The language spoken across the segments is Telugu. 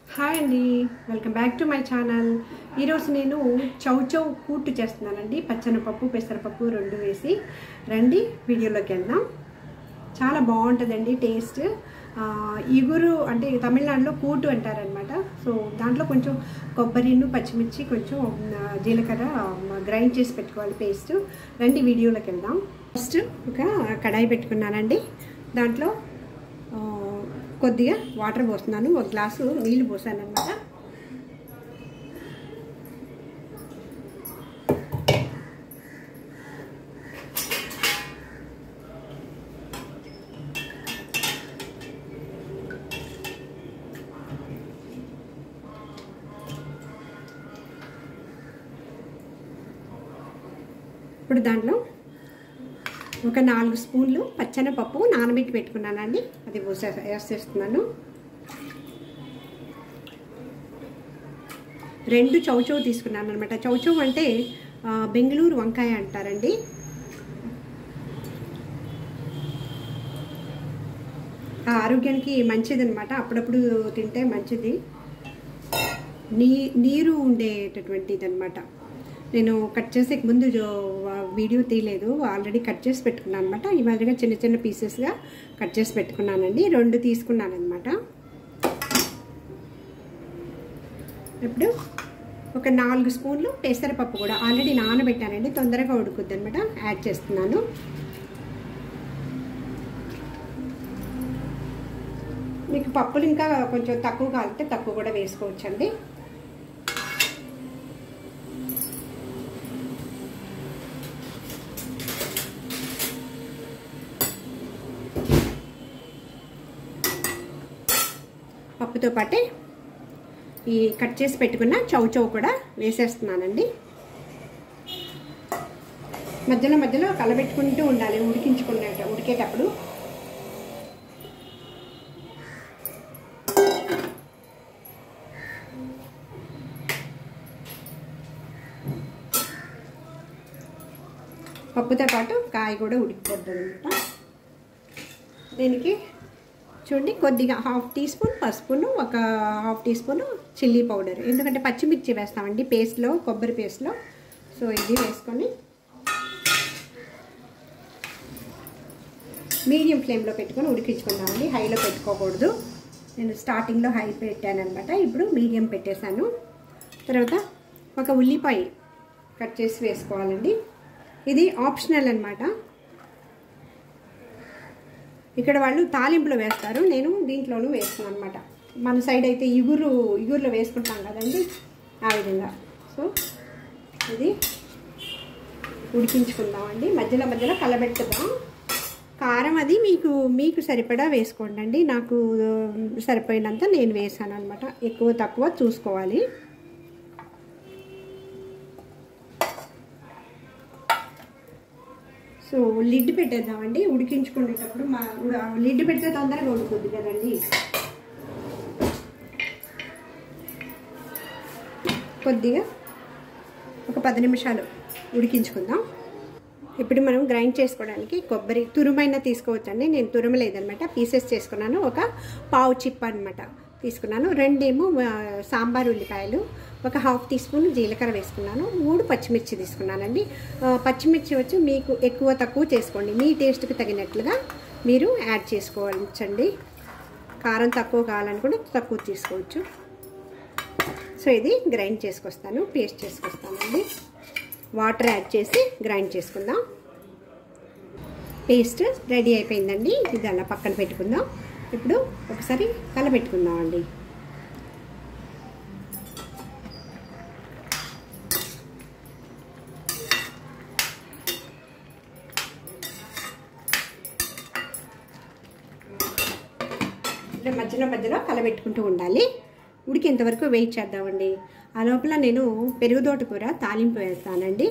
హాయ్ అండి welcome back to my channel ఈరోజు నేను చౌ చౌ కూటు చేస్తున్నానండి పచ్చనపప్పు పెసరపప్పు రెండు వేసి రండి వీడియోలోకి వెళ్దాం చాలా బాగుంటుందండి టేస్ట్ ఆ, ఇగురు అంటే తమిళనాడులో కూటు అంటారనమాట సో దాంట్లో కొంచెం కొబ్బరిను పచ్చిమిర్చి కొంచెం ఆ, జీలకర్ర గ్రైండ్ చేసి పెట్టుకోవాలి పేస్ట్ రండి వీడియోలోకి వెళ్దాం ఫస్ట్ ఒక కడాయి పెట్టుకున్నానండి దాంట్లో ఆ, కొద్దిగా వాటర్ పోస్తున్నాను ఒక గ్లాసు నీళ్లు పోసాను అనమాట ఇప్పుడు దాంట్లో ఒక నాలుగు స్పూన్లు పచ్చనపప్పు నానబెట్టి పెట్టుకున్నానండి అది పోసే వేసేస్తున్నాను రెండు చౌచౌ తీసుకున్నాను అనమాట చౌచౌ అంటే ఆ, బెంగళూరు వంకాయ అంటారండి ఆ ఆరోగ్యానికి మంచిదన్నమాట అప్పుడప్పుడు తింటే మంచిది నీ నీరు ఉండేటటువంటిది అనమాట నేను కట్ చేసే ముందు జో- వీడియో తీయలేదు ఆల్రెడీ కట్ చేసి పెట్టుకున్నాను అనమాట ఈ మాదిరిగా చిన్న చిన్న పీసెస్గా కట్ చేసి పెట్టుకున్నానండి రెండు తీసుకున్నాను అనమాట ఇప్పుడు ఒక నాలుగు స్పూన్లు పెసరపప్పు కూడా ఆల్రెడీ నానబెట్టానండి తొందరగా ఉడుకుద్ది అనమాట యాడ్ చేస్తున్నాను మీకు పప్పులు ఇంకా కొంచెం తక్కువ కాలితే తక్కువ కూడా వేసుకోవచ్చండి పప్పుతో పాటే ఈ కట్ చేసి పెట్టుకున్న చౌ చౌ కూడా వేసేస్తున్నానండి మధ్యలో మధ్యలో కలబెట్టుకుంటూ ఉండాలి ఉడికించుకునే ఉడికేటప్పుడు పప్పుతో పాటు కాయ కూడా ఉడికిపోతుంది అనమాట దీనికి చూడండి కొద్దిగా హాఫ్ టీ స్పూన్ పసుపును ఒక half teaspoon chilli powder ఎందుకంటే పచ్చిమిర్చి వేస్తామండి పేస్ట్లో కొబ్బరి పేస్ట్లో సో ఇది వేసుకొని మీడియం ఫ్లేమ్లో పెట్టుకొని ఉడికించుకుందామండి హైలో పెట్టుకోకూడదు నేను స్టార్టింగ్లో హై పెట్టాను అనమాట ఇప్పుడు మీడియం పెట్టేశాను తర్వాత ఒక ఉల్లిపాయ కట్ చేసి వేసుకోవాలండి ఇది ఆప్షనల్ అనమాట ఇక్కడ వాళ్ళు తాలింపులో వేస్తారు నేను దీంట్లోనూ వేస్తున్నాను అనమాట మన సైడ్ అయితే ఇగురు ఇగురులో వేసుకుంటాం కదండి ఆ విధంగా సో ఇది ఉడికించుకుందామండి మధ్యలో మధ్యలో కలబెట్టుదాం కారం అది మీకు మీకు సరిపడా వేసుకోండి నాకు సరిపోయినంత నేను వేసాను అనమాట ఎక్కువ తక్కువ చూసుకోవాలి సో లిడ్ పెట్టేద్దామండి ఉడికించుకునేటప్పుడు మా లిడ్ పెడితే తొందరగా ఉడుకుద్ది కదండి కొద్దిగా ఒక పది నిమిషాలు ఉడికించుకుందాం ఇప్పుడు మనం గ్రైండ్ చేసుకోవడానికి కొబ్బరి తురుమైనా తీసుకోవచ్చండి నేను తురుమలేదనమాట పీసెస్ చేసుకున్నాను ఒక పావు చిప్ అనమాట తీసుకున్నాను రెండేమో సాంబార్ ఉల్లిపాయలు ఒక హాఫ్ టీ స్పూన్ జీలకర్ర వేసుకున్నాను మూడు పచ్చిమిర్చి తీసుకున్నానండి పచ్చిమిర్చి వచ్చి మీకు ఎక్కువ తక్కువ చేసుకోండి మీ టేస్ట్కి తగినట్లుగా మీరు యాడ్ చేసుకోవచ్చండి కారం తక్కువ కావాలనుకుంటే తక్కువ తీసుకోవచ్చు సో ఇది గ్రైండ్ చేసుకొస్తాను పేస్ట్ చేసుకొస్తానండి వాటర్ యాడ్ చేసి గ్రైండ్ చేసుకుందాం పేస్ట్ రెడీ అయిపోయిందండి ఇది అలా పక్కన పెట్టుకుందాం ఇప్పుడు ఒకసారి కలబెట్టుకుందాం అండి ఇట్లా మధ్యలో మధ్యలో కలబెట్టుకుంటూ ఉండాలి ఉడికేంతవరకు వెయిట్ చేద్దామండి ఆ లోపల నేను పెరుగుదోట కూర తాలింపు వేస్తానండి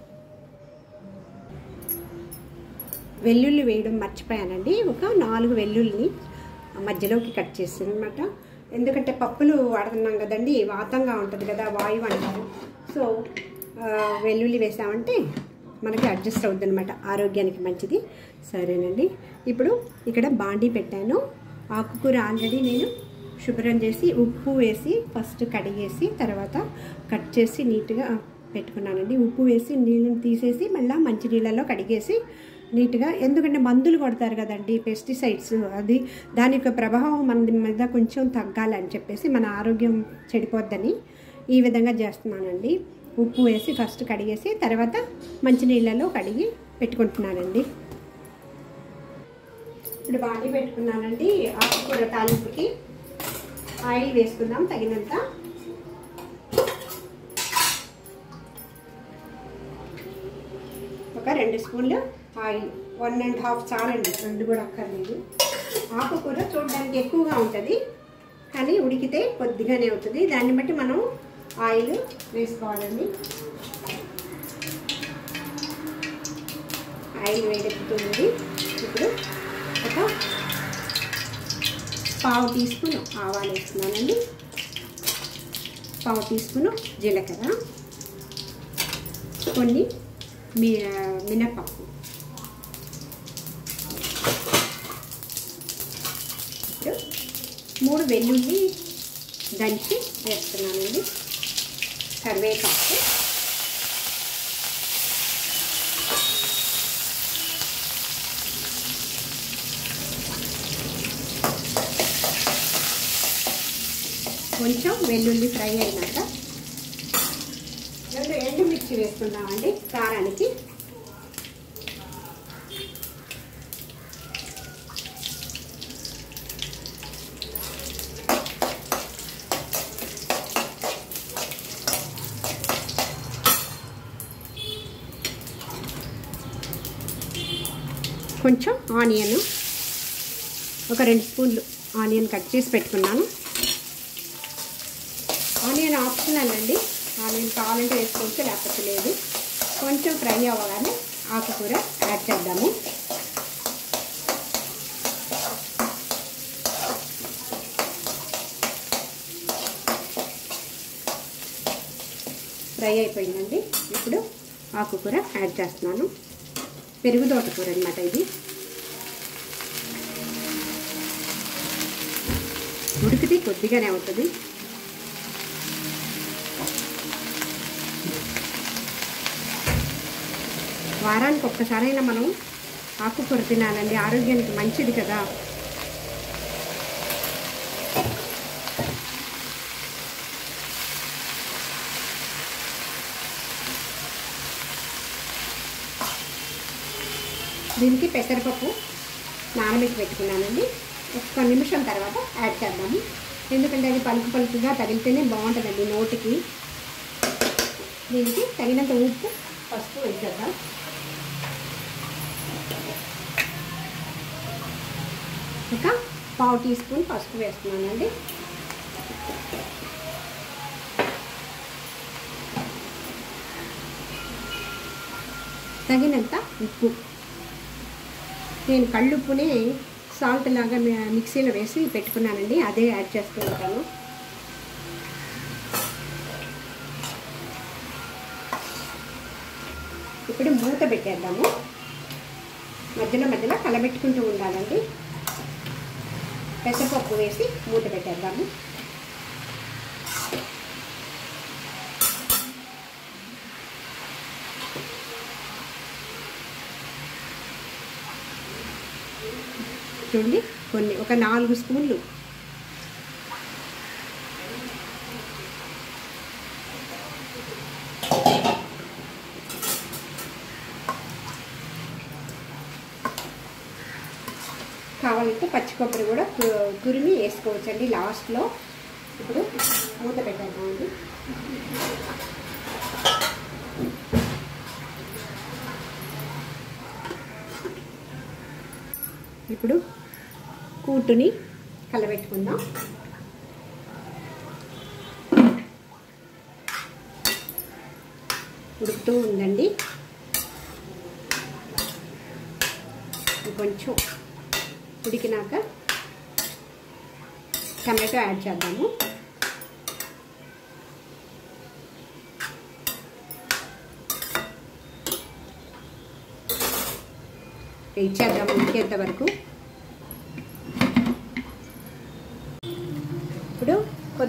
వెల్లుల్లి వేయడం మర్చిపోయానండి ఒక నాలుగు వెల్లుల్లిని మధ్యలోకి కట్ చేసాను అనమాట ఎందుకంటే పప్పులు వాడుతున్నాం కదండి వాతంగా ఉంటుంది కదా వాయువు అంటారు సో ఆ, వెల్లుల్లి వేసామంటే మనకి అడ్జస్ట్ అవుతుంది అనమాట ఆరోగ్యానికి మంచిది సరేనండి ఇప్పుడు ఇక్కడ బాండీ పెట్టాను ఆకుకూర ఆల్రెడీ నేను శుభ్రం చేసి ఉప్పు వేసి ఫస్ట్ కడిగేసి తర్వాత కట్ చేసి నీట్గా పెట్టుకున్నానండి ఉప్పు వేసి నీళ్ళని తీసేసి మళ్ళీ మంచి నీళ్ళలో కడిగేసి నీట్గా ఎందుకంటే మందులు కొడతారు కదండి పెస్టిసైడ్స్ అది దాని యొక్క ప్రభావం మన మీద కొంచెం తగ్గాలని చెప్పేసి మన ఆరోగ్యం చెడిపోద్దని ఈ విధంగా చేస్తున్నానండి ఉప్పు వేసి ఫస్ట్ కడిగేసి తర్వాత మంచి నీళ్ళలో కడిగి పెట్టుకుంటున్నానండి ఇప్పుడు బాడీ పెట్టుకున్నానండి ఆకుకూర తాలింపుకి ఆయిల్ వేసుకుందాం తగినంత ఒక రెండు స్పూన్లు ఆయిల్ వన్ అండ్ హాఫ్ చాలండి రెండు కూడా అక్కర్లేదు ఆకుకూర చూడడానికి ఎక్కువగా ఉంటుంది కానీ ఉడికితే కొద్దిగానే అవుతుంది దాన్ని బట్టి మనం ఆయిల్ వేసుకోవాలండి ఆయిల్ వేడెక్కుతుంది ఇప్పుడు ఒక పావు టీ స్పూన్ ఆవాలు వేస్తున్నానండి పావు టీ స్పూన్ జీలకర్ర కొన్ని మీ మినపప్పు ఇప్పుడు మూడు వెల్లుల్లి దంచి వేస్తున్నానండి కరివేపాకు కొంచెం వెల్లుల్లి ఫ్రై అయినాక రెండు ఎండుమిర్చి వేసుకుందామండి కారానికి కొంచెం ఆనియన్ ఒక రెండు స్పూన్లు ఆనియన్ కట్ చేసి పెట్టుకున్నాను ఆనియన్ ఆప్షనల్ అండి ఆనియన్ కావాలంటే వేసుకోవచ్చు లేకపోతే లేదు కొంచెం ఫ్రై అవ్వగానే ఆకుకూర యాడ్ చేద్దాము ఫ్రై అయిపోయిందండి ఇప్పుడు ఆకుకూర యాడ్ చేస్తున్నాను పెరుగు తోటకూర అనమాట ఇది ఉడికితే కొద్దిగానే అవుతుంది వారానికి ఒక్కసారైనా మనం ఆకుకూర తినాలండి ఆరోగ్యానికి మంచిది కదా దీనికి పెసరపప్పు నానబెట్టి పెట్టుకున్నానండి ఒక్క నిమిషం తర్వాత యాడ్ చేద్దాము ఎందుకంటే అది పలుకు పలుకుగా తగిలితేనే బాగుంటుందండి నోటికి దీనికి తగినంత ఉప్పు పసుపు వేసేద్దాం ఒక పావు టీ స్పూన్ పసుపు వేస్తున్నానండి తగినంత ఉప్పు నేను కళ్ళుప్పునే సాల్ట్ లాగా మి- మిక్సీలో వేసి పెట్టుకున్నానండి అదే యాడ్ చేస్తూ ఉంటాను ఇప్పుడు మూత పెట్టేద్దాము మధ్యలో మధ్యలో కలబెట్టుకుంటూ ఉండాలండి పెసరపప్పు వేసి మూత పెట్టేద్దాము చూడండి కొన్ని ఒక నాలుగు స్పూన్లు కావాలంటే పచ్చి కొబ్బరి కూడా తు- తురిమి వేసుకోవచ్చండి లాస్ట్లో ఇప్పుడు మూత పెట్టేద్దామండి ఇప్పుడు కూటుని కలబెట్టుకుందాం ఉడుకుతూ ఉందండి కొంచెం ఉడికినాక టమాటో యాడ్ చేద్దాము ఇచ్చేద్దాము ఉడికేంత వరకు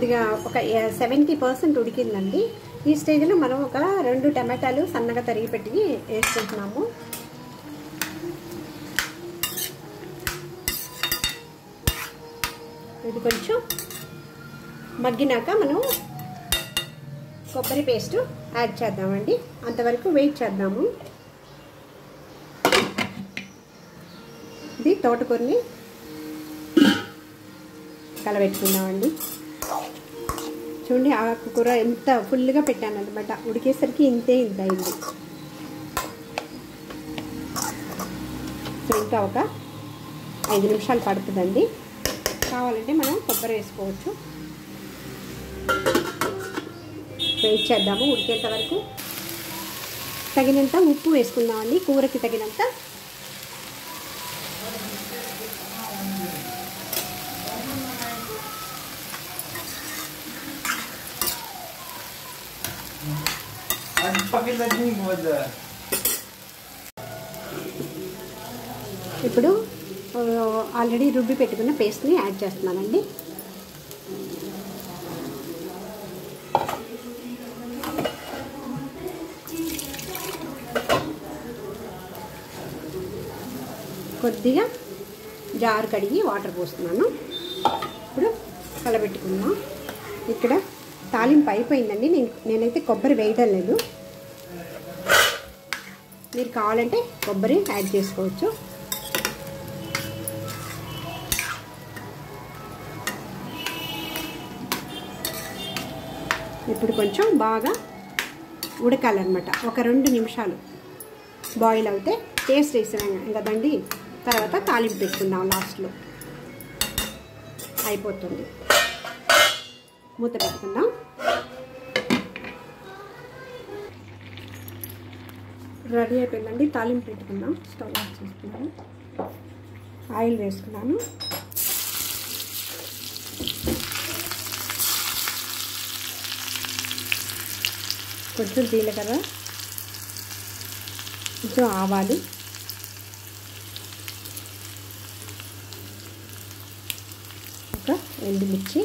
కొద్దిగా ఒక సెవెంటీ పర్సెంట్ ఉడికిందండి ఈ స్టేజ్లో మనం ఒక రెండు టమాటాలు సన్నగా తరిగి పెట్టి వేసుకుంటున్నాము ఇది కొంచెం మగ్గినాక మనం కొబ్బరి పేస్ట్ యాడ్ చేద్దామండి అంతవరకు వెయిట్ చేద్దాము ఇది తోటకూరని కలబెట్టుకుందామండి చూడండి ఆకుకూర ఎంత ఫుల్గా పెట్టాను అనమాట ఉడికేసరికి ఇంతే ఇంత అయింది సో ఇంకా ఒక ఐదు నిమిషాలు పడుతుందండి కావాలంటే మనం కొబ్బరి వేసుకోవచ్చు వెయిట్ చేద్దాము ఉడికేంత వరకు తగినంత ఉప్పు వేసుకుందామండి కూరకి తగినంత ఇప్పుడు ఆల్రెడీ రుబ్బి పెట్టుకున్న పేస్ట్ని యాడ్ చేస్తున్నానండి కొద్దిగా జారు కడిగి వాటర్ పోస్తున్నాను ఇప్పుడు కలబెట్టుకుందాం ఇక్కడ తాలింపు అయిపోయిందండి నేను నేనైతే కొబ్బరి వేయడం లేదు మీరు కావాలంటే కొబ్బరి యాడ్ చేసుకోవచ్చు ఇప్పుడు కొంచెం బాగా ఉడకాలన్నమాట ఒక రెండు నిమిషాలు బాయిల్ అవుతే టేస్ట్ వేసినాం కదండి తర్వాత తాలింపు పెట్టుకుందాం లాస్ట్లో అయిపోతుంది మూత పెట్టుకుందాం రెడీ అయిపోయిందండి తాలింపు పెట్టుకుందాం స్టవ్ ఆఫ్ చేసుకున్నాను ఆయిల్ వేసుకున్నాను కొంచెం జీలకర్ర కొంచెం ఆవాలు ఒక ఎండుమిర్చి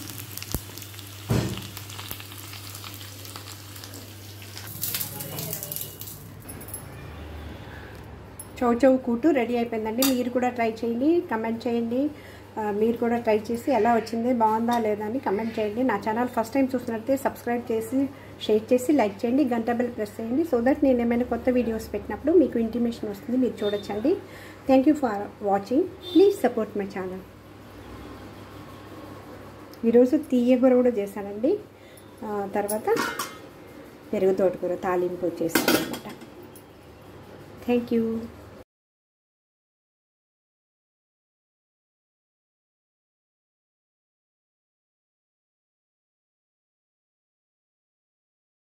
చౌచౌ కూటు రెడీ అయిపోయిందండి మీరు కూడా ట్రై చేయండి కమెంట్ చేయండి మీరు కూడా ట్రై చేసి ఎలా వచ్చింది బాగుందా లేదా అని కమెంట్ చేయండి నా ఛానల్ ఫస్ట్ టైం చూసినట్లయితే సబ్స్క్రైబ్ చేసి షేర్ చేసి లైక్ చేయండి గంట బెల్ ప్రెస్ చేయండి సో దట్ నేను ఏమైనా కొత్త వీడియోస్ పెట్టినప్పుడు మీకు ఇంటిమేషన్ వస్తుంది మీరు చూడొచ్చండి thank you for watching please support my channel ఈరోజు తీయగూర కూడా చేశానండి తర్వాత పెరుగు తోటకూర తాలింపు చేశాను అనమాట థ్యాంక్ యూ